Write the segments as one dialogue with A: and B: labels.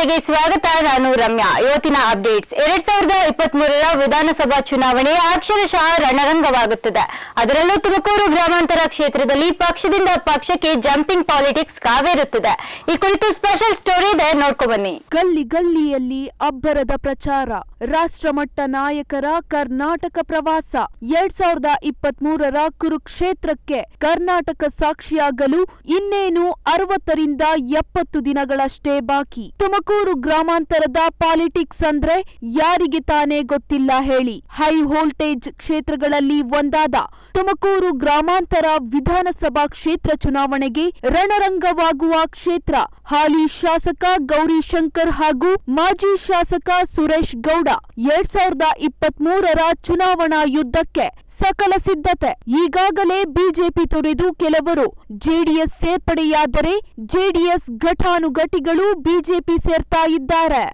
A: ವಾರ್ತೆಗೆ ಸ್ವಾಗತ ನಾನು ರಮ್ಯಾ ಇವತ್ತಿನ ಅಪ್ಡೇಟ್ಸ್ ಎರಡ್ ಸಾವಿರದ ಇಪ್ಪತ್ತ್ ಮೂರರ ವಿಧಾನಸಭಾ ಚುನಾವಣೆ ಅಕ್ಷರಶಃ ರಣರಂಗವಾಗುತ್ತದೆ ಅದರಲ್ಲೂ ತುಮಕೂರು ಗ್ರಾಮಾಂತರ ಕ್ಷೇತ್ರದಲ್ಲಿ ಪಕ್ಷದಿಂದ ಪಕ್ಷಕ್ಕೆ ಜಂಪಿಂಗ್ ಪಾಲಿಟಿಕ್ಸ್ ಕಾವೇರುತ್ತಿದೆ ಈ ಕುರಿತು ಸ್ಪೆಷಲ್ ಸ್ಟೋರಿ ಇದೆ ನೋಡ್ಕೊಂಬನ್ನಿ
B: ಗಲ್ಲಿ ಗಲ್ಲಿಯಲ್ಲಿ ಅಬ್ಬರದ ಪ್ರಚಾರ ರಾಷ್ಟ್ರಮಟ್ಟ ನಾಯಕರ ಕರ್ನಾಟಕ ಪ್ರವಾಸ ಎರಡ್ ಸಾವಿರದ ಇಪ್ಪತ್ತ್ ಮೂರರ ಕುರುಕ್ಷೇತ್ರಕ್ಕೆ ಕರ್ನಾಟಕ ಸಾಕ್ಷಿಯಾಗಲು ಇನ್ನೇನು ಅರವತ್ತರಿಂದ ಎಪ್ಪತ್ತು ದಿನಗಳಷ್ಟೇ ಬಾಕಿ ತುಮಕೂರು ಗ್ರಾಮಾಂತರದ ಪಾಲಿಟಿಕ್ಸ್ ಅಂದ್ರೆ ಯಾರಿಗೆ ತಾನೇ ಗೊತ್ತಿಲ್ಲ ಹೇಳಿ ಹೈ ವೋಲ್ಟೇಜ್ ಕ್ಷೇತ್ರಗಳಲ್ಲಿ ಒಂದಾದ ತುಮಕೂರು ಗ್ರಾಮಾಂತರ ವಿಧಾನಸಭಾ ಕ್ಷೇತ್ರ ಚುನಾವಣೆಗೆ ರಣರಂಗವಾಗುವ ಕ್ಷೇತ್ರ ಹಾಲಿ ಶಾಸಕ ಗೌರಿಶಂಕರ್ ಹಾಗೂ ಮಾಜಿ ಶಾಸಕ ಸುರೇಶ್ ಗೌಡ ಎರಡ್ ಸಾವಿರದ ಇಪ್ಪತ್ತ್ ಮೂರರ ಚುನಾವಣಾ ಯುದ್ಧಕ್ಕೆ ಸಕಲ ಸಿದ್ಧತೆ ಈಗಾಗಲೇ ಬಿಜೆಪಿ ತೊರೆದು ಕೆಲವರು ಜೆಡಿಎಸ್ ಸೇರ್ಪಡೆಯಾದರೆ ಜೆಡಿಎಸ್ ಘಟಾನುಘಟಿಗಳು ಬಿಜೆಪಿ ಸೇರ್ತಾ ಇದ್ದಾರೆ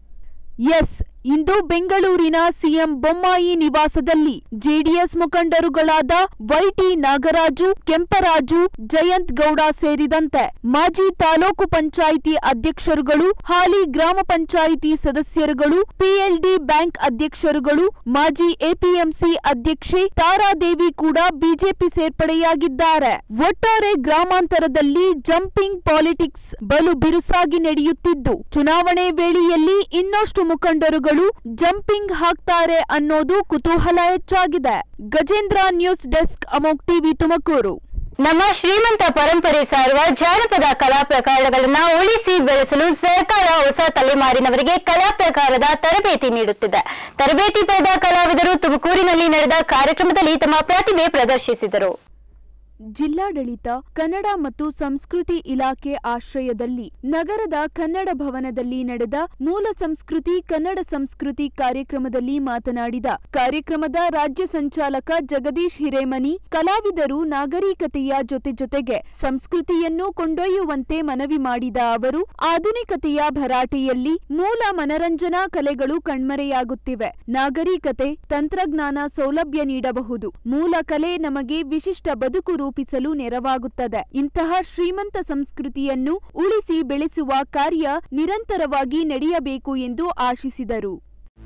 B: ಎಸ್ ಇಂದು ಬೆಂಗಳೂರಿನ ಸಿಎಂ ಬೊಮ್ಮಾಯಿ ನಿವಾಸದಲ್ಲಿ ಜೆಡಿಎಸ್ ಮುಖಂಡರುಗಳಾದ ವೈಟಿ ನಾಗರಾಜು ಕೆಂಪರಾಜು ಜಯಂತ್ ಗೌಡ ಸೇರಿದಂತೆ ಮಾಜಿ ತಾಲೂಕು ಪಂಚಾಯಿತಿ ಅಧ್ಯಕ್ಷರುಗಳು ಹಾಲಿ ಗ್ರಾಮ ಪಂಚಾಯಿತಿ ಸದಸ್ಯರುಗಳು ಪಿಎಲ್ಡಿ ಬ್ಯಾಂಕ್ ಅಧ್ಯಕ್ಷರುಗಳು ಮಾಜಿ ಎಪಿಎಂಸಿ ಅಧ್ಯಕ್ಷೆ ತಾರಾದೇವಿ ಕೂಡ ಬಿಜೆಪಿ ಸೇರ್ಪಡೆಯಾಗಿದ್ದಾರೆ ಒಟ್ಟಾರೆ ಗ್ರಾಮಾಂತರದಲ್ಲಿ ಜಂಪಿಂಗ್ ಪಾಲಿಟಿಕ್ಸ್ ಬಲು ಬಿರುಸಾಗಿ ನಡೆಯುತ್ತಿದ್ದು ಚುನಾವಣೆ ವೇಳೆಯಲ್ಲಿ ಇನ್ನಷ್ಟು ಮುಖಂಡರುಗಳು ಜಂಪಿಂಗ್ ಹಾಕ್ತಾರೆ ಅನ್ನೋದು ಕುತೂಹಲ ಹೆಚ್ಚಾಗಿದೆ Gajendra news desk Amook TV Tumakuru
A: ನಮ್ಮ ಶ್ರೀಮಂತ ಪರಂಪರೆ ಸಾರುವ ಜಾನಪದ ಕಲಾ ಪ್ರಕಾರಗಳನ್ನ ಉಳಿಸಿ ಬೆಳೆಸಲು ಸರ್ಕಾರ ಹೊಸ ತಲೆಮಾರಿನವರಿಗೆ ಕಲಾ ಪ್ರಕಾರದ ತರಬೇತಿ ನೀಡುತ್ತಿದೆ ತರಬೇತಿ ಪಡೆದ ಕಲಾವಿದರು ತುಮಕೂರಿನಲ್ಲಿ ನಡೆದ ಕಾರ್ಯಕ್ರಮದಲ್ಲಿ ತಮ್ಮ ಪ್ರತಿಭೆ ಪ್ರದರ್ಶಿಸಿದರು
B: ಜಿಲ್ಲಾಡಳಿತ ಕನ್ನಡ ಮತ್ತು ಸಂಸ್ಕೃತಿ ಇಲಾಖೆ ಆಶ್ರಯದಲ್ಲಿ ನಗರದ ಕನ್ನಡ ಭವನದಲ್ಲಿ ನಡೆದ ಮೂಲ ಸಂಸ್ಕೃತಿ ಕನ್ನಡ ಸಂಸ್ಕೃತಿ ಕಾರ್ಯಕ್ರಮದಲ್ಲಿ ಮಾತನಾಡಿದ ಕಾರ್ಯಕ್ರಮದ ರಾಜ್ಯ ಸಂಚಾಲಕ ಜಗದೀಶ್ ಹಿರೇಮನಿ ಕಲಾವಿದರು ನಾಗರಿಕತೆಯ ಜೊತೆ ಜೊತೆಗೆ ಸಂಸ್ಕೃತಿಯನ್ನು ಕೊಂಡೊಯ್ಯುವಂತೆ ಮನವಿ ಮಾಡಿದ ಅವರು ಆಧುನಿಕತೆಯ ಭರಾಟೆಯಲ್ಲಿ ಮೂಲ ಮನರಂಜನಾ ಕಲೆಗಳು ಕಣ್ಮರೆಯಾಗುತ್ತಿವೆ ನಾಗರಿಕತೆ ತಂತ್ರಜ್ಞಾನ ಸೌಲಭ್ಯ ನೀಡಬಹುದು ಮೂಲ ಕಲೆ ನಮಗೆ ವಿಶಿಷ್ಟ ಬದುಕು ರೂಪಿಸಲು ನೆರವಾಗುತ್ತದೆ ಇಂತಹ ಶ್ರೀಮಂತ ಸಂಸ್ಕೃತಿಯನ್ನು ಉಳಿಸಿ ಬೆಳೆಸುವ ಕಾರ್ಯ ನಿರಂತರವಾಗಿ ನಡೆಯಬೇಕು ಎಂದು ಆಶಿಸಿದರು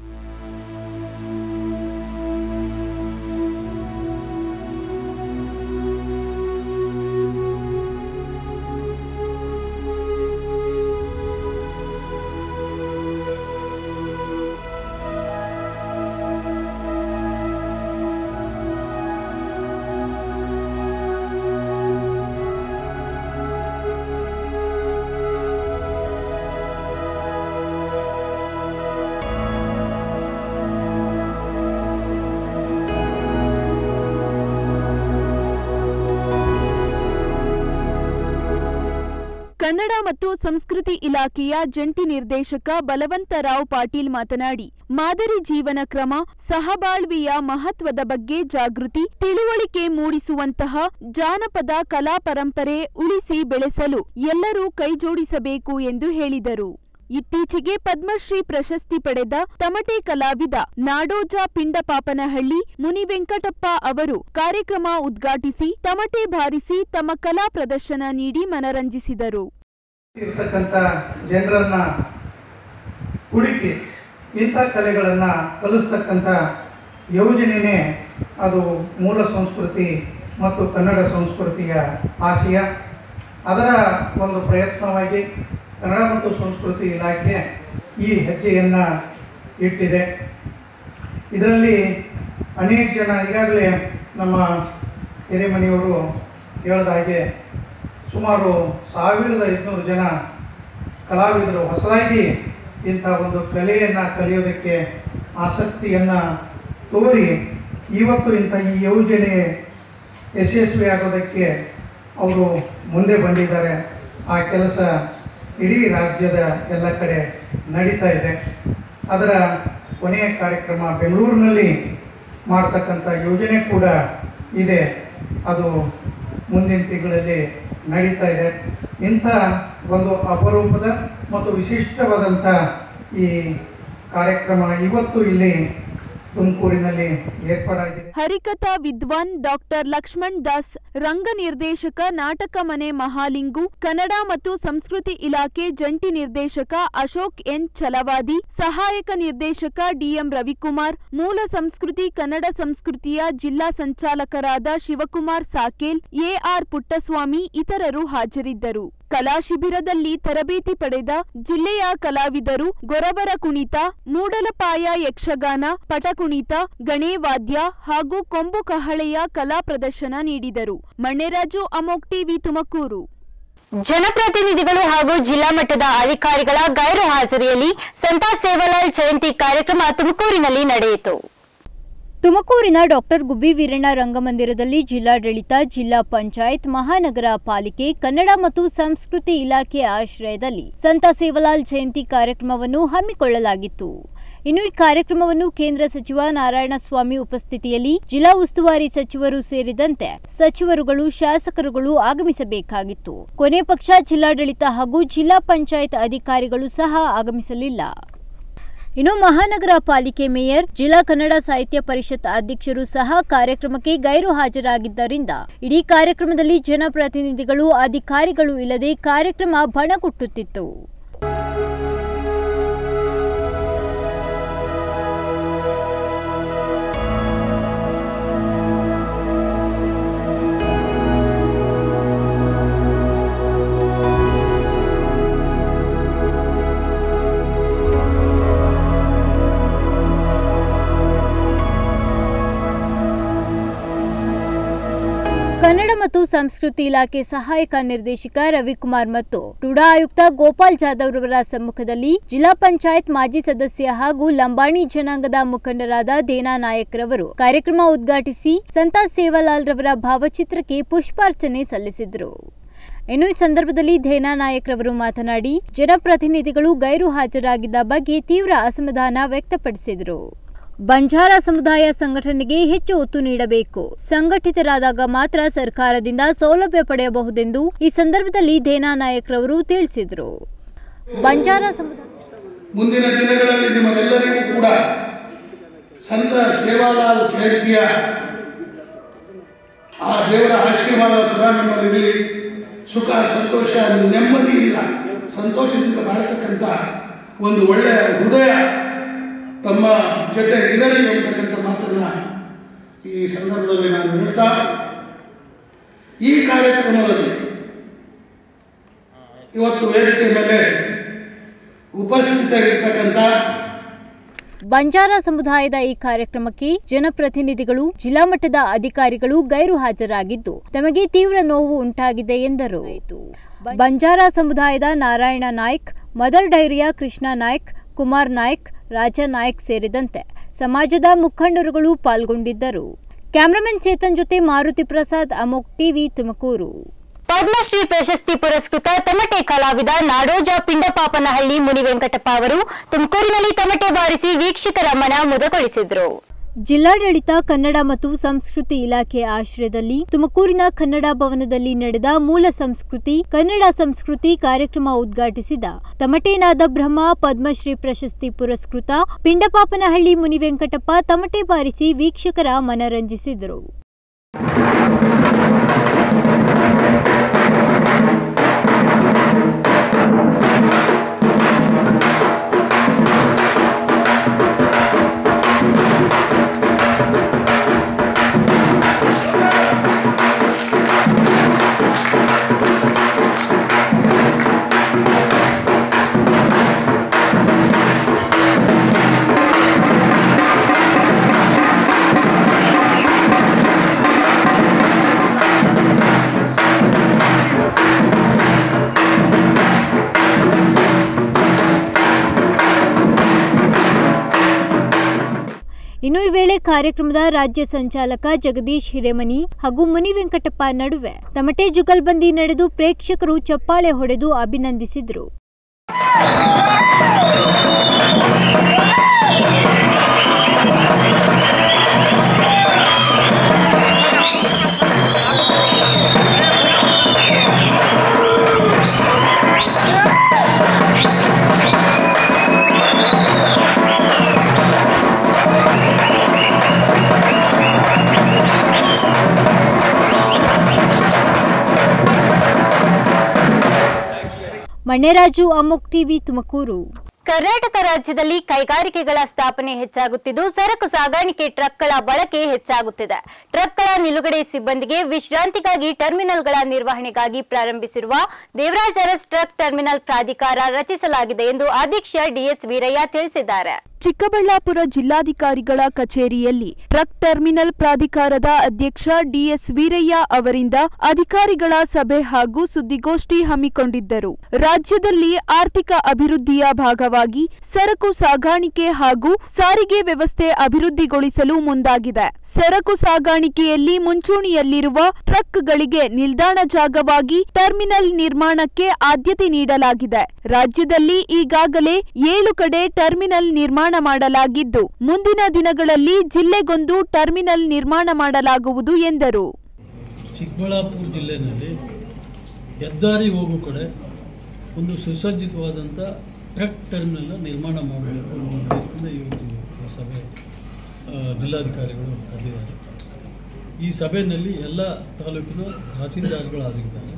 B: ಕನ್ನಡ ಮತ್ತು ಸಂಸ್ಕೃತಿ ಇಲಾಖೆಯ ಜಂಟಿ ನಿರ್ದೇಶಕ ಬಲವಂತರಾವ್ ಪಾಟೀಲ್ ಮಾತನಾಡಿ ಮಾದರಿ ಜೀವನ ಕ್ರಮ ಸಹಬಾಳ್ವೆಯ ಮಹತ್ವದ ಬಗ್ಗೆ ಜಾಗೃತಿ ತಿಳುವಳಿಕೆ ಮೂಡಿಸುವಂತಹ ಜಾನಪದ ಕಲಾ ಪರಂಪರೆ ಉಳಿಸಿ ಬೆಳೆಸಲು ಎಲ್ಲರೂ ಕೈಜೋಡಿಸಬೇಕು ಎಂದು ಹೇಳಿದರು ಇತ್ತೀಚೆಗೆ ಪದ್ಮಶ್ರೀ ಪ್ರಶಸ್ತಿ ಪಡೆದ ತಮಟೆ ಕಲಾವಿದ ನಾಡೋಜ ಪಿಂಡಪಾಪನಹಳ್ಳಿ ಮುನಿವೆಂಕಟಪ್ಪ ಅವರು ಕಾರ್ಯಕ್ರಮ ಉದ್ಘಾಟಿಸಿ ತಮಟೆ ಬಾರಿಸಿ ತಮ್ಮ ಕಲಾ ಪ್ರದರ್ಶನ ನೀಡಿ ಮನರಂಜಿಸಿದರು
C: ಇರ್ತಕ್ಕಂಥ ಜನರನ್ನ ಹುಡುಕಿ ಇಂಥ ಕಲೆಗಳನ್ನು ಕಲಿಸ್ತಕ್ಕಂಥ ಯೋಜನೆಯೇ ಅದು ಮೂಲ ಸಂಸ್ಕೃತಿ ಮತ್ತು ಕನ್ನಡ ಸಂಸ್ಕೃತಿಯ ಆಶಯ ಅದರ ಒಂದು ಪ್ರಯತ್ನವಾಗಿ ಕನ್ನಡ ಮತ್ತು ಸಂಸ್ಕೃತಿ ಇಲಾಖೆ ಈ ಹೆಜ್ಜೆಯನ್ನು ಇಟ್ಟಿದೆ ಇದರಲ್ಲಿ ಅನೇಕ ಜನ ಈಗಾಗಲೇ ನಮ್ಮ ಹಿರೇಮನಿಯವರು ಹೇಳಿದ ಹಾಗೆ ಸುಮಾರು ಸಾವಿರದ ಐದುನೂರು ಜನ ಕಲಾವಿದರು ಹೊಸದಾಗಿ ಇಂಥ ಒಂದು ಕಲೆಯನ್ನು ಕಲಿಯೋದಕ್ಕೆ ಆಸಕ್ತಿಯನ್ನು ತೋರಿ ಇವತ್ತು ಇಂಥ ಈ ಯೋಜನೆ ಯಶಸ್ವಿಯಾಗೋದಕ್ಕೆ ಅವರು ಮುಂದೆ ಬಂದಿದ್ದಾರೆ ಆ ಕೆಲಸ ಇಡೀ ರಾಜ್ಯದ ಎಲ್ಲ ಕಡೆ ನಡೀತಾ ಇದೆ ಅದರ ಕೊನೆಯ ಕಾರ್ಯಕ್ರಮ ಬೆಂಗಳೂರಿನಲ್ಲಿ ಮಾಡ್ತಕ್ಕಂಥ ಯೋಜನೆ ಕೂಡ ಇದೆ ಅದು ಮುಂದಿನ ತಿಂಗಳಲ್ಲಿ ನಡೀತಾ ಇದೆ ಇಂಥ ಒಂದು ಅಪರೂಪದ ಮತ್ತು ವಿಶಿಷ್ಟವಾದಂಥ ಈ ಕಾರ್ಯಕ್ರಮ ಇವತ್ತು ಇಲ್ಲಿ ತುಮಕೂರಿನಲ್ಲಿ ಏರ್ಪಾಡಾಗಿದೆ
B: ಹರಿಕಥಾ ವಿದ್ವಾನ್ ಡಾಕ್ಟರ್ ಲಕ್ಷ್ಮಣ್ ದಾಸ್ ರಂಗ ನಿರ್ದೇಶಕ ನಾಟಕ ಮನೆ ಮಹಾಲಿಂಗು ಕನ್ನಡ ಮತ್ತು ಸಂಸ್ಕೃತಿ ಇಲಾಖೆ ಜಂಟಿ ನಿರ್ದೇಶಕ ಅಶೋಕ್ ಎನ್ ಛಲವಾದಿ ಸಹಾಯಕ ನಿರ್ದೇಶಕ ಡಿಎಂ ರವಿಕುಮಾರ್ ಮೂಲ ಸಂಸ್ಕೃತಿ ಕನ್ನಡ ಸಂಸ್ಕೃತಿಯ ಜಿಲ್ಲಾ ಸಂಚಾಲಕರಾದ ಶಿವಕುಮಾರ್ ಸಾಕೇಲ್ ಎಆರ್ ಪುಟ್ಟಸ್ವಾಮಿ ಇತರರು ಹಾಜರಿದ್ದರು ಕಲಾ ಶಿಬಿರದಲ್ಲಿ ತರಬೇತಿ ಪಡೆದ ಜಿಲ್ಲೆಯ ಕಲಾವಿದರು ಗೊರವರ ಕುಣಿತ ಮೂಡಲಪಾಯ ಯಕ್ಷಗಾನ ಪಟಕುಣಿತ ಗಣೇವಾದ್ಯ ಹಾಗೂ ಕೊಂಬು ಕಹಳೆಯ ಕಲಾ ಪ್ರದರ್ಶನ ನೀಡಿದರು ಮಣ್ಣೆರಾಜು ಅಮೋಕ್ ಟಿವಿ ತುಮಕೂರು
A: ಜನಪ್ರತಿನಿಧಿಗಳು ಹಾಗೂ ಜಿಲ್ಲಾ ಮಟ್ಟದ ಅಧಿಕಾರಿಗಳ ಗೈರು ಹಾಜರಿಯಲ್ಲಿ ಸಂತ ಸೇವಾಲಾಲ್ ಜಯಂತಿ ಕಾರ್ಯಕ್ರಮ ತುಮಕೂರಿನಲ್ಲಿ ನಡೆಯಿತು
D: ತುಮಕೂರಿನ ಡಾಕ್ಟರ್ ಗುಬ್ಬಿ ವೀರಣ್ಣ ರಂಗಮಂದಿರದಲ್ಲಿ ಜಿಲ್ಲಾಡಳಿತ ಜಿಲ್ಲಾ ಪಂಚಾಯತ್ ಮಹಾನಗರ ಪಾಲಿಕೆ ಕನ್ನಡ ಮತ್ತು ಸಂಸ್ಕೃತಿ ಇಲಾಖೆ ಆಶ್ರಯದಲ್ಲಿ ಸಂತ ಸೇವಲಾಲ್ ಜಯಂತಿ ಕಾರ್ಯಕ್ರಮವನ್ನು ಹಮ್ಮಿಕೊಳ್ಳಲಾಗಿತ್ತು ಇನ್ನು ಈ ಕಾರ್ಯಕ್ರಮವನ್ನು ಕೇಂದ್ರ ಸಚಿವ ನಾರಾಯಣಸ್ವಾಮಿ ಉಪಸ್ಥಿತಿಯಲ್ಲಿ ಜಿಲ್ಲಾ ಉಸ್ತುವಾರಿ ಸಚಿವರು ಸೇರಿದಂತೆ ಸಚಿವರುಗಳು ಶಾಸಕರುಗಳು ಆಗಮಿಸಬೇಕಾಗಿತ್ತು ಕೊನೆ ಪಕ್ಷ ಜಿಲ್ಲಾಡಳಿತ ಹಾಗೂ ಜಿಲ್ಲಾ ಪಂಚಾಯತ್ ಅಧಿಕಾರಿಗಳು ಸಹ ಆಗಮಿಸಲಿಲ್ಲ ಇನ್ನು ಮಹಾನಗರ ಪಾಲಿಕೆ ಮೇಯರ್ ಜಿಲ್ಲಾ ಕನ್ನಡ ಸಾಹಿತ್ಯ ಪರಿಷತ್ ಅಧ್ಯಕ್ಷರು ಸಹ ಕಾರ್ಯಕ್ರಮಕ್ಕೆ ಗೈರು ಹಾಜರಾಗಿದ್ದರಿಂದ ಇಡೀ ಕಾರ್ಯಕ್ರಮದಲ್ಲಿ ಜನಪ್ರತಿನಿಧಿಗಳು ಅಧಿಕಾರಿಗಳು ಇಲ್ಲದೆ ಕಾರ್ಯಕ್ರಮ ಬಣಗುಟ್ಟುತ್ತಿತ್ತು ಕನ್ನಡ ಮತ್ತು ಸಂಸ್ಕೃತಿ ಇಲಾಖೆ ಸಹಾಯಕ ನಿರ್ದೇಶಕ ರವಿಕುಮಾರ್ ಮತ್ತು ಟುಡಾ ಆಯುಕ್ತ ಗೋಪಾಲ್ ಜಾಧವ್ ರವರ ಸಮ್ಮುಖದಲ್ಲಿ ಜಿಲ್ಲಾ ಪಂಚಾಯತ್ ಮಾಜಿ ಸದಸ್ಯ ಹಾಗೂ ಲಂಬಾಣಿ ಜನಾಂಗದ ಮುಖಂಡರಾದ ದೇನಾ ನಾಯಕ್ ರವರು ಕಾರ್ಯಕ್ರಮ ಉದ್ಘಾಟಿಸಿ ಸಂತ ಸೇವಾಲಾಲ್ ರವರ ಭಾವಚಿತ್ರಕ್ಕೆ ಪುಷ್ಪಾರ್ಚನೆ ಸಲ್ಲಿಸಿದರು ಇನ್ನು ಈ ಸಂದರ್ಭದಲ್ಲಿ ಧೇನಾ ನಾಯಕ್ ರವರು ಮಾತನಾಡಿ ಜನಪ್ರತಿನಿಧಿಗಳು ಗೈರು ಹಾಜರಾಗಿದ್ದ ಬಗ್ಗೆ ತೀವ್ರ ಅಸಮಾಧಾನ ವ್ಯಕ್ತಪಡಿಸಿದರು ಬಂಜಾರ ಸಮುದಾಯ ಸಂಘಟನೆಗೆ ಹೆಚ್ಚು ಒತ್ತು ನೀಡಬೇಕು ಸಂಘಟಿತರಾದಾಗ ಮಾತ್ರ ಸರ್ಕಾರದಿಂದ ಸೌಲಭ್ಯ ಪಡೆಯಬಹುದೆಂದು ಈ ಸಂದರ್ಭದಲ್ಲಿ ಧೇನಾ ನಾಯಕ್ ರವರು ತಿಳಿಸಿದರು ಬಂಜಾರ ಸಮುದಾಯ
E: ಮುಂದಿನ ದಿನಗಳಲ್ಲಿ ನಿಮಗೆಲ್ಲರಿಗೂ ಕೂಡ ಸಂತ ಸೇವಾಲಾಲ್ ಜಯಂತಿಯ ಆ ದೇವರ ಆಶೀರ್ವಾದ ಸದಾ ನಿಮ್ಮಲ್ಲಿರಲಿ ಸುಖ ಸಂತೋಷ ನೆಮ್ಮದಿಯಿಂದ ಸಂತೋಷದಿಂದ ಬಾಳತಕ್ಕಂಥ ಒಂದು ಒಳ್ಳೆಯ ಹೃದಯ ತಮ್ಮ ಜೊತೆ ಇರಲಿ ಅಂತಕ್ಕಂಥ ಮಾತನ್ನ ಈ ಸಂದರ್ಭದಲ್ಲಿ ನಾನು ಹೇಳ್ತಾ ಈ ಕಾರ್ಯಕ್ರಮದಲ್ಲಿ ಇವತ್ತು ವೇದಿಕೆ ಮೇಲೆ ಉಪಸ್ಥಿತರಿರ್ತಕ್ಕಂಥ
D: ಬಂಜಾರ ಸಮುದಾಯದ ಈ ಕಾರ್ಯಕ್ರಮಕ್ಕೆ ಜನಪ್ರತಿನಿಧಿಗಳು ಜಿಲ್ಲಾ ಮಟ್ಟದ ಅಧಿಕಾರಿಗಳು ಗೈರು ಹಾಜರಾಗಿದ್ದು ತಮಗೆ ತೀವ್ರ ನೋವು ಉಂಟಾಗಿದೆ ಎಂದರು ಬಂಜಾರ ಸಮುದಾಯದ ನಾರಾಯಣ ನಾಯ್ಕ್ ಮದರ್ ಡೈರಿಯ ಕೃಷ್ಣ ನಾಯ್ಕ್ ಕುಮಾರ್ ನಾಯ್ಕ್ ರಾಜ ನಾಯ್ಕ್ ಸೇರಿದಂತೆ ಸಮಾಜದ ಮುಖಂಡರುಗಳು ಪಾಲ್ಗೊಂಡಿದ್ದರು ಕ್ಯಾಮರಾಮನ್ ಚೇತನ್ ಜೊತೆ ಮಾರುತಿ ಪ್ರಸಾದ್ ಅಮೋಕ್ ಟಿವಿ ತುಮಕೂರು
A: ಪದ್ಮಶ್ರೀ ಪ್ರಶಸ್ತಿ ಪುರಸ್ಕೃತ ತಮಟೆ ಕಲಾವಿದ ನಾಡೋಜ ಪಿಂಡಪಾಪನಹಳ್ಳಿ ಮುನಿ ವೆಂಕಟಪ್ಪ ಅವರು ತುಮಕೂರಿನಲ್ಲಿ ತಮಟೆ ಬಾರಿಸಿ ವೀಕ್ಷಕರ ಮನ ಮುದಗೊಳಿಸಿದರು
D: ಜಿಲ್ಲಾಡಳಿತ ಕನ್ನಡ ಮತ್ತು ಸಂಸ್ಕೃತಿ ಇಲಾಖೆ ಆಶ್ರಯದಲ್ಲಿ ತುಮಕೂರಿನ ಕನ್ನಡ ಭವನದಲ್ಲಿ ನಡೆದ ಮೂಲ ಸಂಸ್ಕೃತಿ ಕನ್ನಡ ಸಂಸ್ಕೃತಿ ಕಾರ್ಯಕ್ರಮ ಉದ್ಘಾಟಿಸಿದ ತಮಟೇನಾದ ಬ್ರಹ್ಮ ಪದ್ಮಶ್ರೀ ಪ್ರಶಸ್ತಿ ಪುರಸ್ಕೃತ ಪಿಂಡಪಾಪನಹಳ್ಳಿ ಮುನಿ ವೆಂಕಟಪ್ಪ ತಮಟೆ ಬಾರಿಸಿ ವೀಕ್ಷಕರ ಮನರಂಜಿಸಿದರು ಇನ್ನು ಈ ವೇಳೆ ಕಾರ್ಯಕ್ರಮದ ರಾಜ್ಯ ಸಂಚಾಲಕ ಜಗದೀಶ್ ಹಿರೇಮನಿ ಹಾಗೂ ಮುನಿ ವೆಂಕಟಪ್ಪ ನಡುವೆ ತಮಟೆ ಜುಗಲ್ಬಂದಿ ನಡೆದು ಪ್ರೇಕ್ಷಕರು ಚಪ್ಪಾಳೆ ಹೊಡೆದು ಅಭಿನಂದಿಸಿದರು ಮಣ್ಣೆರಾಜು ಅಮ್ಮುಕ್ ಟಿವಿ ತುಮಕೂರು
A: ಕರ್ನಾಟಕ ರಾಜ್ಯದಲ್ಲಿ ಕೈಗಾರಿಕೆಗಳ ಸ್ಥಾಪನೆ ಹೆಚ್ಚಾಗುತ್ತಿದ್ದು ಸರಕು ಸಾಗಾಣಿಕೆ ಟ್ರಕ್ಗಳ ಬಳಕೆ ಹೆಚ್ಚಾಗುತ್ತಿದೆ ಟ್ರಕ್ಗಳ ನಿಲುಗಡೆ ಸಿಬ್ಬಂದಿಗೆ ವಿಶ್ರಾಂತಿಗಾಗಿ ಟರ್ಮಿನಲ್ಗಳ ನಿರ್ವಹಣೆಗಾಗಿ ಪ್ರಾರಂಭಿಸಿರುವ ದೇವರಾಜ್ ಅರಸ್ ಟ್ರಕ್ ಟರ್ಮಿನಲ್ ಪ್ರಾಧಿಕಾರ ರಚಿಸಲಾಗಿದೆ ಎಂದು ಅಧ್ಯಕ್ಷ ಡಿಎಸ್ ವೀರಯ್ಯ ತಿಳಿಸಿದ್ದಾರೆ
B: ಚಿಕ್ಕಬಳ್ಳಾಪುರ ಜಿಲ್ಲಾಧಿಕಾರಿಗಳ ಕಚೇರಿಯಲ್ಲಿ ಟ್ರಕ್ ಟರ್ಮಿನಲ್ ಪ್ರಾಧಿಕಾರದ ಅಧ್ಯಕ್ಷ ಡಿಎಸ್ ವೀರಯ್ಯ ಅವರಿಂದ ಅಧಿಕಾರಿಗಳ ಸಭೆ ಹಾಗೂ ಸುದ್ದಿಗೋಷ್ಠಿ ಹಮ್ಮಿಕೊಂಡಿದ್ದರು ರಾಜ್ಯದಲ್ಲಿ ಆರ್ಥಿಕ ಅಭಿವೃದ್ಧಿಯ ಭಾಗವಾಗಿ ಸರಕು ಸಾಗಾಣಿಕೆ ಹಾಗೂ ಸಾರಿಗೆ ವ್ಯವಸ್ಥೆ ಅಭಿವೃದ್ಧಿಗೊಳಿಸಲು ಮುಂದಾಗಿದೆ ಸರಕು ಸಾಗಾಣಿಕೆಯಲ್ಲಿ ಮುಂಚೂಣಿಯಲ್ಲಿರುವ ಟ್ರಕ್ಗಳಿಗೆ ನಿಲ್ದಾಣ ಜಾಗವಾಗಿ ಟರ್ಮಿನಲ್ ನಿರ್ಮಾಣಕ್ಕೆ ಆದ್ಯತೆ ನೀಡಲಾಗಿದೆ ರಾಜ್ಯದಲ್ಲಿ ಈಗಾಗಲೇ ಏಳು ಕಡೆ ಟರ್ಮಿನಲ್ ನಿರ್ಮಾಣ ಮಾಡಲಾಗಿದ್ದು ಮುಂದಿನ ದಿನಗಳಲ್ಲಿ ಜಿಲ್ಲೆಗೊಂದು ಟರ್ಮಿನಲ್ ನಿರ್ಮಾಣ ಮಾಡಲಾಗುವುದು ಎಂದರು
F: ಚಿಕ್ಕಬಳ್ಳಾಪುರ ಜಿಲ್ಲೆಯಲ್ಲಿ ಹೆದ್ದಾರಿ ಹೋಗೋ ಕಡೆ ಒಂದು ಸುಸಜ್ಜಿತವಾದಂಥ ಟ್ರಕ್ ಟರ್ಮಿನಲ್ನ ನಿರ್ಮಾಣ ಮಾಡಬೇಕು ಅನ್ನೋ ಉದ್ದೇಶದಿಂದ ಇವತ್ತು ಈ ಸಭೆ ಆ, ಜಿಲ್ಲಾಧಿಕಾರಿಗಳು ಕರೆದಿದ್ದಾರೆ ಈ ಸಭೆಯಲ್ಲಿ ಎಲ್ಲ ತಾಲೂಕಿನ ತಹಸೀಲ್ದಾರ್ಗಳಾಗಿದ್ದಾರೆ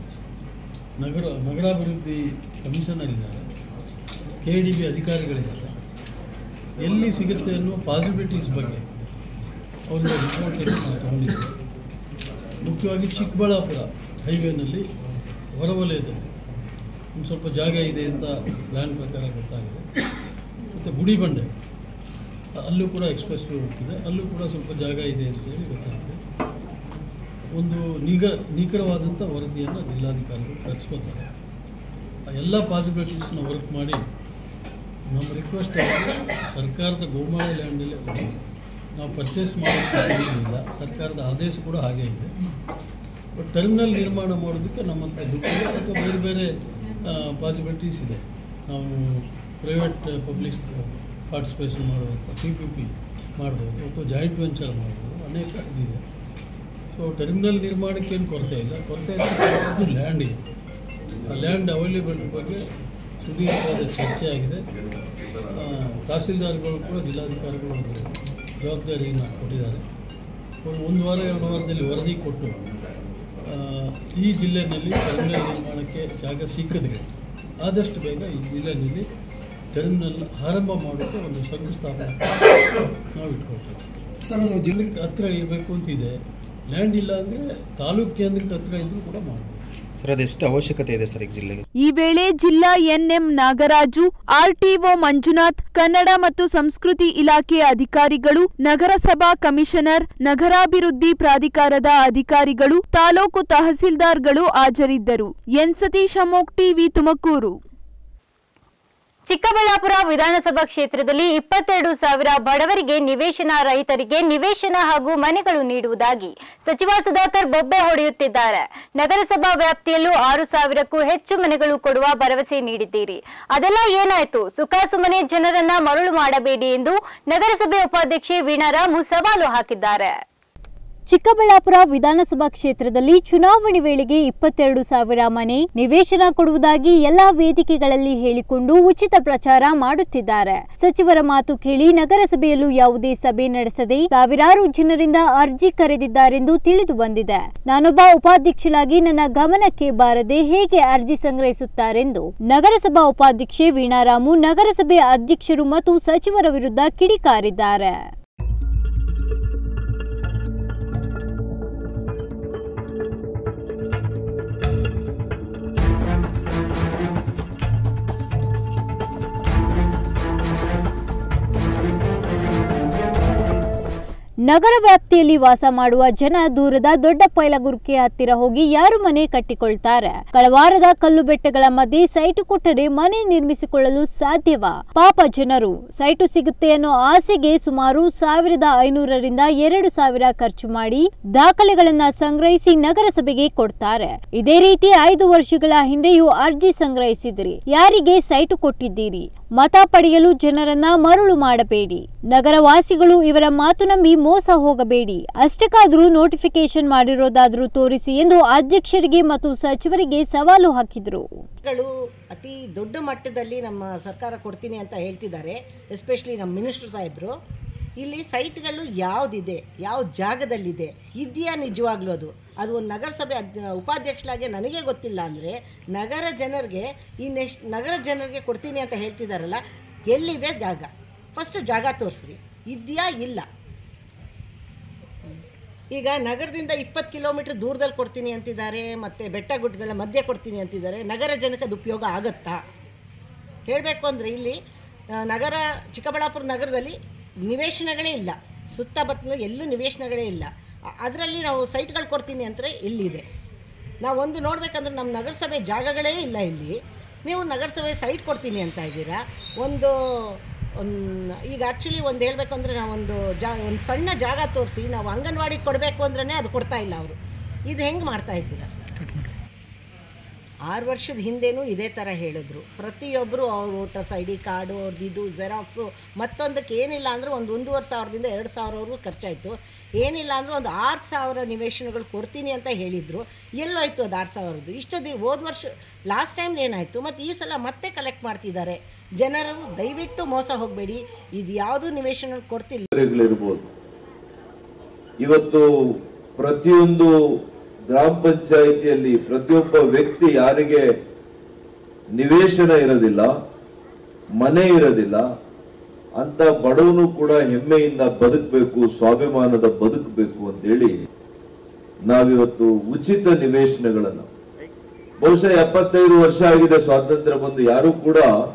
F: ನಗರ ನಗರಾಭಿವೃದ್ಧಿ ಕಮಿಷನರ್ ಇದ್ದಾರೆ ಕೆ ಡಿ ಬಿ ಅಧಿಕಾರಿಗಳಿದ್ದಾರೆ ಎಲ್ಲಿ ಸಿಗುತ್ತೆ ಅನ್ನೋ ಪಾಸಿಬಿಲಿಟೀಸ್ ಬಗ್ಗೆ ಅವ್ರ ರಿಪೋರ್ಟನ್ನು ನಾವು ತಗೊಂಡಿದ್ದೀವಿ ಮುಖ್ಯವಾಗಿ ಚಿಕ್ಕಬಳ್ಳಾಪುರ ಹೈವೇನಲ್ಲಿ ಹೊರವಲಯದಲ್ಲಿ ಒಂದು ಸ್ವಲ್ಪ ಜಾಗ ಇದೆ ಅಂತ ಪ್ಲ್ಯಾನ್ ಪ್ರಕಾರ ಗೊತ್ತಾಗಿದೆ ಮತ್ತು ಗುಡಿಬಂಡೆ ಅಲ್ಲೂ ಕೂಡ ಎಕ್ಸ್ಪ್ರೆಸ್ ವೇ ಹೋಗ್ತಿದೆ ಅಲ್ಲೂ ಕೂಡ ಸ್ವಲ್ಪ ಜಾಗ ಇದೆ ಅಂತೇಳಿ ಗೊತ್ತಾಗಿದೆ ಒಂದು ನಿಗ ನಿಖರವಾದಂಥ ವರದಿಯನ್ನು ಜಿಲ್ಲಾಧಿಕಾರಿಗಳು ತರಿಸ್ಕೊತಾರೆ ಆ ಎಲ್ಲ ಪಾಸಿಬಿಲಿಟೀಸ್ನ ವರ್ಕ್ ಮಾಡಿ ನಮ್ಮ ರಿಕ್ವೆಸ್ಟ್ ಆಗಿದೆ ಸರ್ಕಾರದ ಗೋಮಾಳ ಲ್ಯಾಂಡಲ್ಲೇ ನಾವು ಪರ್ಚೇಸ್ ಮಾಡೋದಿಲ್ಲ ಸರ್ಕಾರದ ಆದೇಶ ಕೂಡ ಹಾಗೆ ಇದೆ ಬಟ್ ಟರ್ಮಿನಲ್ ನಿರ್ಮಾಣ ಮಾಡೋದಕ್ಕೆ ನಮ್ಮ ಹತ್ರ ದುಡ್ಡಿದೆ ಅಥವಾ ಬೇರೆ ಬೇರೆ ಪಾಸಿಬಿಲಿಟೀಸ್ ಇದೆ ನಾವು ಪ್ರೈವೇಟ್ ಪಬ್ಲಿಕ್ ಪಾರ್ಟಿಸಿಪೇಷನ್ ಮಾಡುವಂಥ ಪಿ ಪಿ ಪಿ ಮಾಡ್ಬೋದು ಅಥವಾ ಜಾಯಿಂಟ್ ವೆಂಚರ್ ಮಾಡ್ಬೋದು ಅನೇಕ ಇದಿದೆ ಸೊ ಟರ್ಮಿನಲ್ ನಿರ್ಮಾಣಕ್ಕೆ ಏನು ಕೊರತೆ ಇಲ್ಲ ಕೊರತೆ ಇರ್ತಕ್ಕಂಥದ್ದು ಲ್ಯಾಂಡ್ ಇದೆ ಆ ಲ್ಯಾಂಡ್ ಅವೈಲೇಬಲ್ ಬಗ್ಗೆ ಸುದೀರ್ಘವಾದ ಚರ್ಚೆ ಆಗಿದೆ ಆ, ತಹಸೀಲ್ದಾರ್ಗಳು ಕೂಡ ಜಿಲ್ಲಾಧಿಕಾರಿಗಳು ಒಂದು ಜವಾಬ್ದಾರಿಯನ್ನು ಕೊಟ್ಟಿದ್ದಾರೆ ಒಂದು ಒಂದು ವಾರ ಎರಡು ವಾರದಲ್ಲಿ ವರದಿ ಕೊಟ್ಟು ಆ, ಈ ಜಿಲ್ಲೆಯಲ್ಲಿ ಟರ್ಮಿನಲ್ ನಿರ್ಮಾಣಕ್ಕೆ ಜಾಗ ಸಿಕ್ಕಿದ್ರೆ ಆದಷ್ಟು ಬೇಗ ಈ ಜಿಲ್ಲೆಯಲ್ಲಿ ಟರ್ಮಿನಲ್ ಆರಂಭ ಮಾಡೋಕ್ಕೆ ಒಂದು ಶಂಕುಸ್ಥಾಪನೆ ನಾವು ಇಟ್ಕೊಳ್ತೇವೆ
E: ಸರ್ ಅದು ಜಿಲ್ಲೆ
F: ಜಿಲ್ಲೆಗೆ ಹತ್ರ ಇರಬೇಕು ಅಂತಿದೆ ಲ್ಯಾಂಡ್ ಇಲ್ಲ ಅಂದರೆ ತಾಲೂಕು ಕೇಂದ್ರಕ್ಕೆ ಹತ್ರ ಇದ್ದರೂ ಕೂಡ ಮಾಡ್ಬೋದು
G: ಸರ್ ಅದೆಷ್ಟು ಅವಶ್ಯಕತೆ ಇದೆ ಸರ್ ಈಗ ಜಿಲ್ಲೆಗೆ
B: ಈ ವೇಳೆ ಜಿಲ್ಲಾ ಎನ್ಎಂ ನಾಗರಾಜು ಆರ್ಟಿಒ ಮಂಜುನಾಥ್ ಕನ್ನಡ ಮತ್ತು ಸಂಸ್ಕೃತಿ ಇಲಾಖೆ ಅಧಿಕಾರಿಗಳು ನಗರಸಭಾ ಕಮಿಷನರ್ ನಗರಾಭಿವೃದ್ಧಿ ಪ್ರಾಧಿಕಾರದ ಅಧಿಕಾರಿಗಳು ತಾಲೂಕು ತಹಸೀಲ್ದಾರ್ಗಳು ಹಾಜರಿದ್ದರು ಎನ್ ಸತೀಶ್ ಅಮೋಕ್ ಟಿವಿ ತುಮಕೂರು
A: ಚಿಕ್ಕಬಳ್ಳಾಪುರ ವಿಧಾನಸಭಾ ಕ್ಷೇತ್ರದಲ್ಲಿ ಇಪ್ಪತ್ತೆರಡು ಸಾವಿರ ಬಡವರಿಗೆ ನಿವೇಶನ ರಹಿತರಿಗೆ ನಿವೇಶನ ಹಾಗೂ ಮನೆಗಳು ನೀಡುವುದಾಗಿ ಸಚಿವ ಸುಧಾಕರ್ ಬೊಬ್ಬೆ ಹೊಡೆಯುತ್ತಿದ್ದಾರೆ ನಗರಸಭಾ ವ್ಯಾಪ್ತಿಯಲ್ಲೂ ಆರು ಸಾವಿರಕ್ಕೂ ಹೆಚ್ಚು ಮನೆಗಳು ಕೊಡುವ ಭರವಸೆ ನೀಡಿದ್ದೀರಿ ಅದೆಲ್ಲ ಏನಾಯ್ತು ಸುಖಾಸುಮನೆ ಜನರನ್ನ ಮರಳು ಮಾಡಬೇಡಿ ಎಂದು ನಗರಸಭೆ ಉಪಾಧ್ಯಕ್ಷೆ ವೀಣಾರಾಮು ಸವಾಲು ಹಾಕಿದ್ದಾರೆ
D: ಚಿಕ್ಕಬಳ್ಳಾಪುರ ವಿಧಾನಸಭಾ ಕ್ಷೇತ್ರದಲ್ಲಿ ಚುನಾವಣೆ ವೇಳೆಗೆ ಇಪ್ಪತ್ತೆರಡು ಸಾವಿರ ಮನೆ ನಿವೇಶನ ಕೊಡುವುದಾಗಿ ಎಲ್ಲಾ ವೇದಿಕೆಗಳಲ್ಲಿ ಹೇಳಿಕೊಂಡು ಉಚಿತ ಪ್ರಚಾರ ಮಾಡುತ್ತಿದ್ದಾರೆ ಸಚಿವರ ಮಾತು ಕೇಳಿ ನಗರಸಭೆಯಲ್ಲೂ ಯಾವುದೇ ಸಭೆ ನಡೆಸದೆ ಸಾವಿರಾರು ಜನರಿಂದ ಅರ್ಜಿ ಕರೆದಿದ್ದಾರೆಂದು ತಿಳಿದು ಬಂದಿದೆ ನಾನೊಬ್ಬ ಉಪಾಧ್ಯಕ್ಷಳಾಗಿ ನನ್ನ ಗಮನಕ್ಕೆ ಬಾರದೆ ಹೇಗೆ ಅರ್ಜಿ ಸಂಗ್ರಹಿಸುತ್ತಾರೆಂದು ನಗರಸಭಾ ಉಪಾಧ್ಯಕ್ಷೆ ವೀಣಾರಾಮು ನಗರಸಭೆ ಅಧ್ಯಕ್ಷರು ಮತ್ತು ಸಚಿವರ ವಿರುದ್ಧ ಕಿಡಿಕಾರಿದ್ದಾರೆ ನಗರ ವ್ಯಾಪ್ತಿಯಲ್ಲಿ ವಾಸ ಮಾಡುವ ಜನ ದೂರದ ದೊಡ್ಡ ಪೈಲಗುರ್ಕೆ ಹತ್ತಿರ ಹೋಗಿ ಯಾರು ಮನೆ ಕಟ್ಟಿಕೊಳ್ತಾರೆ ಕಳವಾರದ ಕಲ್ಲು ಬೆಟ್ಟಗಳ ಮಧ್ಯೆ ಸೈಟು ಕೊಟ್ಟರೆ ಮನೆ ನಿರ್ಮಿಸಿಕೊಳ್ಳಲು ಸಾಧ್ಯವಾ ಪಾಪ ಜನರು ಸೈಟು ಸಿಗುತ್ತೆ ಅನ್ನೋ ಆಸೆಗೆ ಸುಮಾರು ಸಾವಿರದ ಐನೂರರಿಂದ ಎರಡು ಸಾವಿರ ಖರ್ಚು ಮಾಡಿ ದಾಖಲೆಗಳನ್ನ ಸಂಗ್ರಹಿಸಿ ನಗರಸಭೆಗೆ ಕೊಡ್ತಾರೆ ಇದೇ ರೀತಿ ಐದು ವರ್ಷಗಳ ಹಿಂದೆಯೂ ಅರ್ಜಿ ಸಂಗ್ರಹಿಸಿದ್ರಿ ಯಾರಿಗೆ ಸೈಟು ಕೊಟ್ಟಿದ್ದೀರಿ ಮತ ಪಡೆಯಲು ಜನರನ್ನ ಮರುಳು ಮಾಡಬೇಡಿ ನಗರವಾಸಿಗಳು ಇವರ ಮಾತು ನಂಬಿ ಮೋಸ ಹೋಗಬೇಡಿ ಅಷ್ಟಕ್ಕಾದ್ರೂ ನೋಟಿಫಿಕೇಶನ್ ಮಾಡಿರೋದಾದ್ರೂ ತೋರಿಸಿ ಎಂದು ಅಧ್ಯಕ್ಷರಿಗೆ ಮತ್ತು ಸಚಿವರಿಗೆ ಸವಾಲು ಹಾಕಿದ್ರು
H: ಗಳು ಅತಿ ದೊಡ್ಡ ಮಟ್ಟದಲ್ಲಿ ನಮ್ಮ ಸರ್ಕಾರ ಕೊಡ್ತೀನಿ ಅಂತ ಹೇಳ್ತಿದ್ದಾರೆ ಎಸ್ಪೆಷಲಿ ನಮ್ಮ ಮಿನಿಸ್ಟರ್ ಸಾಹೇಬರು ಇಲ್ಲಿ ಸೈಟ್ಗಳು ಯಾವುದಿದೆ ಯಾವ ಜಾಗದಲ್ಲಿದೆ ಇದೆಯಾ ನಿಜವಾಗ್ಲೂ ಅದು ಅದು ಒಂದು ನಗರಸಭೆ ಅದ್ ಉಪಾಧ್ಯಕ್ಷರಾಗಿ ನನಗೆ ಗೊತ್ತಿಲ್ಲ ಅಂದರೆ ನಗರ ಜನರಿಗೆ ಈ ನೆಕ್ಸ್ಟ್ ನಗರ ಜನರಿಗೆ ಕೊಡ್ತೀನಿ ಅಂತ ಹೇಳ್ತಿದ್ದಾರಲ್ಲ ಎಲ್ಲಿದೆ ಜಾಗ ಫಸ್ಟು ಜಾಗ ತೋರಿಸ್ರಿ ಇದೆಯಾ ಇಲ್ಲ ಈಗ ನಗರದಿಂದ ಇಪ್ಪತ್ತು ಕಿಲೋಮೀಟ್ರ್ ದೂರದಲ್ಲಿ ಕೊಡ್ತೀನಿ ಅಂತಿದ್ದಾರೆ ಮತ್ತು ಬೆಟ್ಟ ಗುಡ್ಡಗಳ ಮಧ್ಯೆ ಕೊಡ್ತೀನಿ ಅಂತಿದ್ದಾರೆ ನಗರ ಜನಕ್ಕೆ ಅದು ಉಪಯೋಗ ಆಗುತ್ತಾ ಹೇಳಬೇಕು ಅಂದರೆ ಇಲ್ಲಿ ಆ, ನಗರ ಚಿಕ್ಕಬಳ್ಳಾಪುರ ನಗರದಲ್ಲಿ ನಿವೇಶನಗಳೇ ಇಲ್ಲ ಸುತ್ತಮುತ್ತಲು ಎಲ್ಲೂ ನಿವೇಶನಗಳೇ ಇಲ್ಲ ಅದರಲ್ಲಿ ನಾವು ಸೈಟ್ಗಳು ಕೊಡ್ತೀನಿ ಅಂದರೆ ಇಲ್ಲಿದೆ ನಾವು ಒಂದು ನೋಡಬೇಕಂದ್ರೆ ನಮ್ಮ ನಗರಸಭೆ ಜಾಗಗಳೇ ಇಲ್ಲ ಇಲ್ಲಿ ನೀವು ನಗರಸಭೆ ಸೈಟ್ ಕೊಡ್ತೀನಿ ಅಂತ ಇದ್ದೀರಾ ಒಂದು ಒಂದು ಈಗ ಆ್ಯಕ್ಚುಲಿ ಒಂದು ಹೇಳಬೇಕು ಅಂದರೆ ನಾವೊಂದು ಜಾ ಒಂದು ಸಣ್ಣ ಜಾಗ ತೋರಿಸಿ ನಾವು ಅಂಗನವಾಡಿಗೆ ಕೊಡಬೇಕು ಅಂದ್ರೇ ಅದು ಕೊಡ್ತಾ ಇಲ್ಲ ಅವರು ಇದು ಹೆಂಗೆ ಮಾಡ್ತಾ ಇದ್ದೀರಾ ಆರು ವರ್ಷದ ಹಿಂದೆನೂ ಇದೇ ಥರ ಹೇಳಿದ್ರು ಪ್ರತಿಯೊಬ್ಬರು ಅವ್ರ ವೋಟರ್ಸ್ ಐ ಡಿ ಕಾರ್ಡು ಅವ್ರದ್ದು ಇದು ಜೆರಾಕ್ಸು ಮತ್ತೊಂದಕ್ಕೆ ಏನಿಲ್ಲ ಅಂದರೆ ಒಂದು ಒಂದೂವರೆ ಸಾವಿರದಿಂದ ಎರಡು ಸಾವಿರವರೆಗೂ ಖರ್ಚಾಯಿತು ಏನಿಲ್ಲ ಅಂದರೆ ಒಂದು ಆರು ಸಾವಿರ ನಿವೇಶನಗಳು ಕೊಡ್ತೀನಿ ಅಂತ ಹೇಳಿದರು ಎಲ್ಲೋಯ್ತು ಅದು ಆರು ಸಾವಿರದ್ದು ಇಷ್ಟು ದಿ ಹೋದ ವರ್ಷ ಲಾಸ್ಟ್ ಟೈಮ್ ಏನಾಯಿತು ಮತ್ತು ಈ ಸಲ ಮತ್ತೆ ಕಲೆಕ್ಟ್ ಮಾಡ್ತಿದ್ದಾರೆ ಜನರು ದಯವಿಟ್ಟು ಮೋಸ ಹೋಗಬೇಡಿ ಇದು ಯಾವುದು ನಿವೇಶನ ಕೊಡ್ತಿಲ್ಲ
I: ಇರ್ಬೋದು ಇವತ್ತು ಪ್ರತಿಯೊಂದು ಗ್ರಾಮ ಪಂಚಾಯಿತಿಯಲ್ಲಿ ಪ್ರತಿಯೊಬ್ಬ ವ್ಯಕ್ತಿ ಯಾರಿಗೆ ನಿವೇಶನ ಇರೋದಿಲ್ಲ ಮನೆ ಇರೋದಿಲ್ಲ ಅಂತ ಬಡವನು ಕೂಡ ಹೆಮ್ಮೆಯಿಂದ ಬದುಕಬೇಕು ಸ್ವಾಭಿಮಾನದ ಬದುಕಬೇಕು ಅಂತೇಳಿ ನಾವಿವತ್ತು ಉಚಿತ ನಿವೇಶನಗಳನ್ನು ಬಹುಶಃ ಎಪ್ಪತ್ತೈದು ವರ್ಷ ಆಗಿದೆ ಸ್ವಾತಂತ್ರ್ಯ ಬಂದು ಯಾರು ಕೂಡ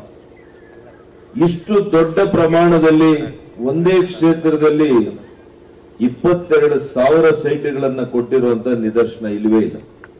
I: ಇಷ್ಟು ದೊಡ್ಡ ಪ್ರಮಾಣದಲ್ಲಿ ಒಂದೇ ಕ್ಷೇತ್ರದಲ್ಲಿ ಇಪ್ಪತ್ತೆರಡು ಸಾವಿರ ಸೈಟ್ಗಳನ್ನ ಕೊಟ್ಟಿರುವಂತ ನಿದರ್ಶನ ಇಲ್ವೇ ಇಲ್ಲ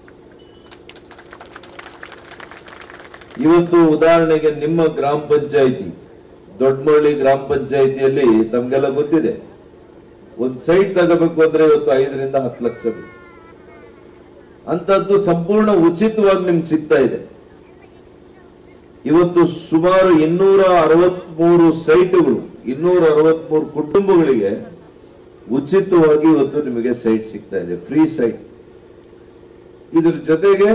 I: ಇವತ್ತು ಉದಾಹರಣೆಗೆ ನಿಮ್ಮ ಗ್ರಾಮ ಪಂಚಾಯಿತಿ ದೊಡ್ಡಮಳ್ಳಿ ಗ್ರಾಮ ಪಂಚಾಯಿತಿಯಲ್ಲಿ ತಮ್ಗೆಲ್ಲ ಗೊತ್ತಿದೆ ಒಂದು ಸೈಟ್ ತಗೋಬೇಕು ಅಂದ್ರೆ ಇವತ್ತು ಐದರಿಂದ ಹತ್ತು ಲಕ್ಷ ಬೇಕು ಅಂತದ್ದು ಸಂಪೂರ್ಣ ಉಚಿತವಾಗಿ ನಿಮ್ಗೆ ಸಿಗ್ತಾ ಇದೆ ಇವತ್ತು ಸುಮಾರು ಇನ್ನೂರ ಅರವತ್ಮೂರು ಸೈಟ್ಗಳು ಇನ್ನೂರ ಅರವತ್ಮೂರು ಕುಟುಂಬಗಳಿಗೆ ಉಚಿತವಾಗಿ ಇವತ್ತು ನಿಮಗೆ ಸೈಟ್ ಸಿಗ್ತಾ ಇದೆ ಫ್ರೀ ಸೈಟ್ ಇದ್ರ ಜೊತೆಗೆ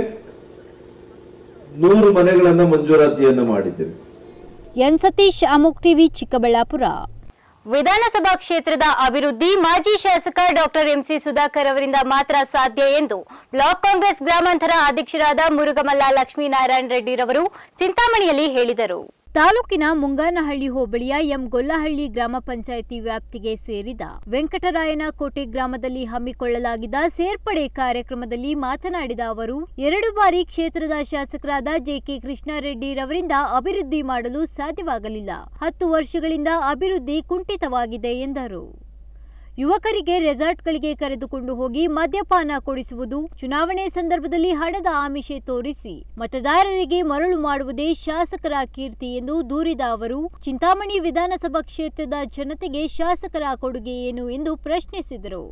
I: ನೂರು ಮನೆಗಳನ್ನ ಮಂಜೂರಾತಿಯನ್ನ ಮಾಡಿದ್ದೇವೆ
D: ಎನ್ ಸತೀಶ್ ಅಮುಕ್ ಟಿವಿ ಚಿಕ್ಕಬಳ್ಳಾಪುರ
A: ವಿಧಾನಸಭಾ ಕ್ಷೇತ್ರದ ಅಭಿವೃದ್ಧಿ ಮಾಜಿ ಶಾಸಕ ಡಾಕ್ಟರ್ ಎಂಸಿ ಸುಧಾಕರ್ ಅವರಿಂದ ಮಾತ್ರ ಸಾಧ್ಯ ಎಂದು ಬ್ಲಾಕ್ ಕಾಂಗ್ರೆಸ್ ಗ್ರಾಮಾಂತರ ಅಧ್ಯಕ್ಷರಾದ ಮುರುಗಮಲ್ಲ ಲಕ್ಷ್ಮೀನಾರಾಯಣ ರೆಡ್ಡಿರವರು ಚಿಂತಾಮಣಿಯಲ್ಲಿ ಹೇಳಿದರು
D: ತಾಲೂಕಿನ ಮುಂಗಾನಹಳ್ಳಿ ಹೋಬಳಿಯ ಎಂ ಗೊಲ್ಲಹಳ್ಳಿ ಗ್ರಾಮ ಪಂಚಾಯಿತಿ ವ್ಯಾಪ್ತಿಗೆ ಸೇರಿದ ವೆಂಕಟರಾಯನ ಕೋಟೆ ಗ್ರಾಮದಲ್ಲಿ ಹಮ್ಮಿಕೊಳ್ಳಲಾಗಿದ್ದ ಸೇರ್ಪಡೆ ಕಾರ್ಯಕ್ರಮದಲ್ಲಿ ಮಾತನಾಡಿದ ಅವರು ಎರಡು ಬಾರಿ ಕ್ಷೇತ್ರದ ಶಾಸಕರಾದ ಜೆಕೆ ಕೃಷ್ಣಾರೆಡ್ಡಿರವರಿಂದ ಅಭಿವೃದ್ಧಿ ಮಾಡಲು ಸಾಧ್ಯವಾಗಲಿಲ್ಲ ಹತ್ತು ವರ್ಷಗಳಿಂದ ಅಭಿವೃದ್ಧಿ ಕುಂಠಿತವಾಗಿದೆ ಎಂದರು ಯುವಕರಿಗೆ ರೆಸಾರ್ಟ್ಗಳಿಗೆ ಕರೆದುಕೊಂಡು ಹೋಗಿ ಮದ್ಯಪಾನ ಕೊಡಿಸುವುದು ಚುನಾವಣೆ ಸಂದರ್ಭದಲ್ಲಿ ಹಣದ ಆಮಿಷೆ ತೋರಿಸಿ ಮತದಾರರಿಗೆ ಮರಳು ಮಾಡುವುದೇ ಶಾಸಕರ ಕೀರ್ತಿ ಎಂದು ದೂರಿದ ಅವರು ಚಿಂತಾಮಣಿ ವಿಧಾನಸಭಾ ಕ್ಷೇತ್ರದ ಜನತೆಗೆ ಶಾಸಕರ ಕೊಡುಗೆ ಏನು ಎಂದು ಪ್ರಶ್ನಿಸಿದರು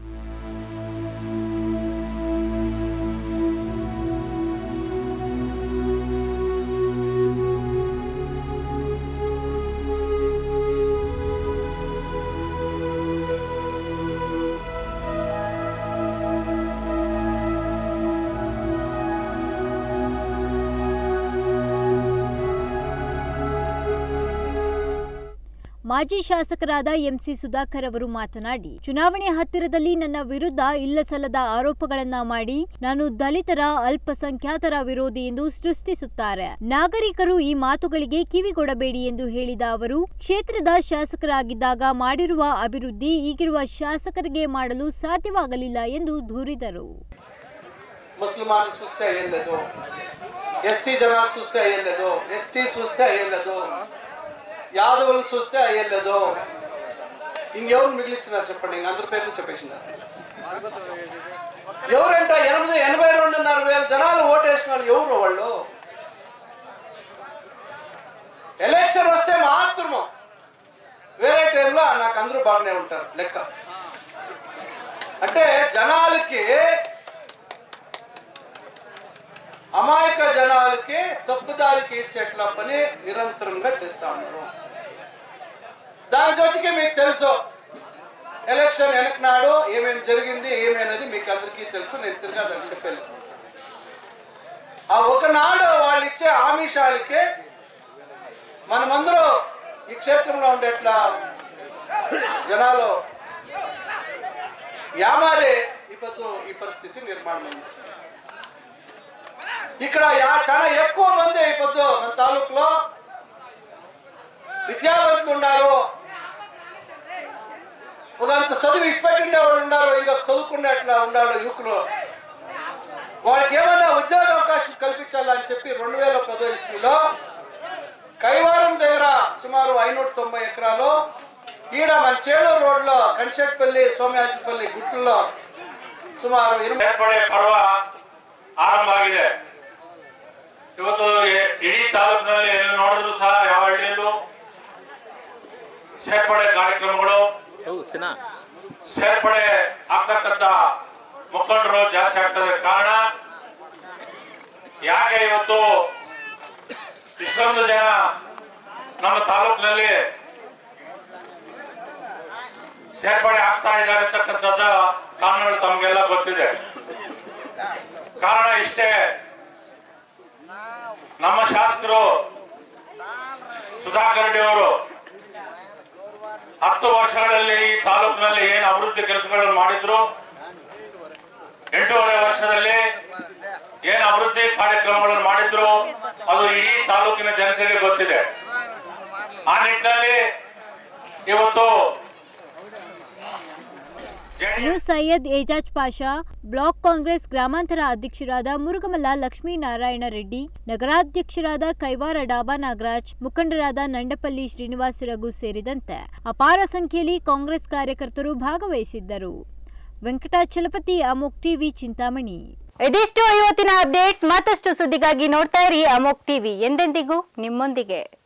D: ಮಾಜಿ ಶಾಸಕರಾದ ಎಂಸಿ ಸುಧಾಕರ್ ಅವರು ಮಾತನಾಡಿ ಚುನಾವಣೆ ಹತ್ತಿರದಲ್ಲಿ ನನ್ನ ವಿರುದ್ಧ ಇಲ್ಲಸಲ್ಲದ ಆರೋಪಗಳನ್ನ ಮಾಡಿ ನಾನು ದಲಿತರ ಅಲ್ಪಸಂಖ್ಯಾತರ ವಿರೋಧಿ ಎಂದು ಸೃಷ್ಟಿಸುತ್ತಾರೆ ನಾಗರಿಕರು ಈ ಮಾತುಗಳಿಗೆ ಕಿವಿಗೊಡಬೇಡಿ ಎಂದು ಹೇಳಿದ ಅವರು ಕ್ಷೇತ್ರದ ಶಾಸಕರಾಗಿದ್ದಾಗ ಮಾಡಿರುವ ಅಭಿವೃದ್ಧಿ ಈಗಿರುವ ಶಾಸಕರಿಗೆ ಮಾಡಲು ಸಾಧ್ಯವಾಗಲಿಲ್ಲ ಎಂದು ದೂರಿದರು
J: ముస్లిమాన్ చూస్తే అయ్యలేదు ఎస్సీ జనాలు చూస్తే అయ్యలేదు ఎస్టీ చూస్తే అయ్యలేదు యాదవులు చూస్తే అయ్యలేదు ఇంకెవరు మిగిలిచ్చినారు చెప్పండి ఇంక అందరి పేర్లు చెప్పేసినారు ఎవరంట ఎనిమిది ఎనభై రెండున్నర వేల జనాలు ఓటేసిన వాళ్ళు ఎవరు వాళ్ళు ఎలక్షన్ వస్తే మాత్రము వేరే టైంలో నాకు అందరూ బాగానే ఉంటారు లెక్క అంటే జనాలకి అమాయక జనాలకి తప్పుదారికి ఈడ్చేట్ల పని నిరంతరంగా చేస్తా ఉన్నారు దాని జೊತೆಗೆ మీకు తెలుసు ఎలక్షన్ వెనకనాడు ఏమేమి జరిగింది ఏమేనది మీకు అందరికీ తెలుసు నేను తిరిగా దాన్ని చెప్పాను ఆ ఒకనాడు వాళ్ళు ఇచ్చే ఆమిషాలకి మనమందరూ ఈ క్షేత్రంలో ఉండేట్లా జనాలు యామారే ఇప్పుడు ఈ పరిస్థితి నిర్మాణమైంది ఇక్కడ యా చాలా ఎక్కువ మంది ఇప్పుడు మన తాలూకులో విద్యావంతులు ఉన్నారు ఒకంత చదువు ఇష్టపెట్టిండే వాళ్ళు ఉన్నారు ఇంకా చదువుకునేట్లా ఉన్నారు యువకులు వాళ్ళకి ఏమైనా ఉద్యోగ అవకాశం కల్పించాలని చెప్పి రెండు వేల పదో ఇస్వీలో కైవారం దగ్గర సుమారు ఐనూట తొంభై ఎకరాలు ఈడ మన చేలూరు రోడ్లో కన్షెట్పల్లి సోమయాజిపల్లి గుట్టుల్లో ಸುಮಾರು
K: ಸೇರ್ಪಡೆ ಪರ್ವ ಆರಂಭ ಆಗಿದೆ ಇವತ್ತು ಎ- ಇಡೀ ತಾಲೂಕಿನಲ್ಲಿ ಎಲ್ಲಿ ನೋಡಿದ್ರು ಸಹ ಯಾವ ಹಳ್ಳಿಯಲ್ಲೂ ಸೇರ್ಪಡೆ ಕಾರ್ಯಕ್ರಮಗಳು ಸೇರ್ಪಡೆ ಆಗ್ತಕ್ಕಂತ ಮುಖಂಡರು ಜಾಸ್ತಿ ಆಗ್ತದೆ ಕಾರಣ ಯಾಕೆ ಇವತ್ತು ಇಷ್ಟೊಂದು ಜನ ನಮ್ಮ ತಾಲೂಕಿನಲ್ಲಿ ಸೇರ್ಪಡೆ ಆಗ್ತಾ ಇದ್ದಾರೆ ಅಂತಕ್ಕಂಥದ್ದು ಕಾರಣಗಳು ತಮಗೆಲ್ಲ ಗೊತ್ತಿದೆ ಕಾರಣ ಇಷ್ಟೇ ನಮ್ಮ ಶಾಸಕರು ಸುಧಾಕರ್ ರೆಡ್ಡಿ ಅವರು ಹತ್ತು ವರ್ಷಗಳಲ್ಲಿ ಈ ತಾಲೂಕಿನಲ್ಲಿ ಏನು ಅಭಿವೃದ್ಧಿ ಕೆಲಸಗಳನ್ನು ಮಾಡಿದ್ರು ಎಂಟೂವರೆ ವರ್ಷದಲ್ಲಿ ಏನು ಅಭಿವೃದ್ಧಿ ಕಾರ್ಯಕ್ರಮಗಳನ್ನು ಮಾಡಿದ್ರು ಅದು ಇಡೀ ತಾಲೂಕಿನ ಜನತೆಗೆ ಗೊತ್ತಿದೆ ಆ ನಿಟ್ಟಿನಲ್ಲಿ ಇವತ್ತು
D: ಇನ್ನು ಸೈಯದ್ ಏಜಾಜ್ ಪಾಷಾ ಬ್ಲಾಕ್ ಕಾಂಗ್ರೆಸ್ ಗ್ರಾಮಾಂತರ ಅಧ್ಯಕ್ಷರಾದ ಮುರುಗಮಲ್ಲ ಲಕ್ಷ್ಮೀನಾರಾಯಣ ರೆಡ್ಡಿ ನಗರಾಧ್ಯಕ್ಷರಾದ ಕೈವಾರ ಡಾಬಾ ನಾಗರಾಜ್ ಮುಖಂಡರಾದ ನಂಡಪಲ್ಲಿ ಶ್ರೀನಿವಾಸ ರಘು ಸೇರಿದಂತೆ ಅಪಾರ ಸಂಖ್ಯೆಯಲ್ಲಿ ಕಾಂಗ್ರೆಸ್ ಕಾರ್ಯಕರ್ತರು ಭಾಗವಹಿಸಿದ್ದರು ವೆಂಕಟಾಚಲಪತಿ ಅಮೋಕ್ ಟಿವಿ ಚಿಂತಾಮಣಿ
A: ಇದಿಷ್ಟು ಇವತ್ತಿನ ಅಪ್ಡೇಟ್ಸ್ ಮತ್ತಷ್ಟು ಸುದ್ದಿಗಾಗಿ ನೋಡ್ತಾ ಇರಿ ಅಮೋಕ್ ಟಿವಿ ಎಂದೆಂದಿಗೂ ನಿಮ್ಮೊಂದಿಗೆ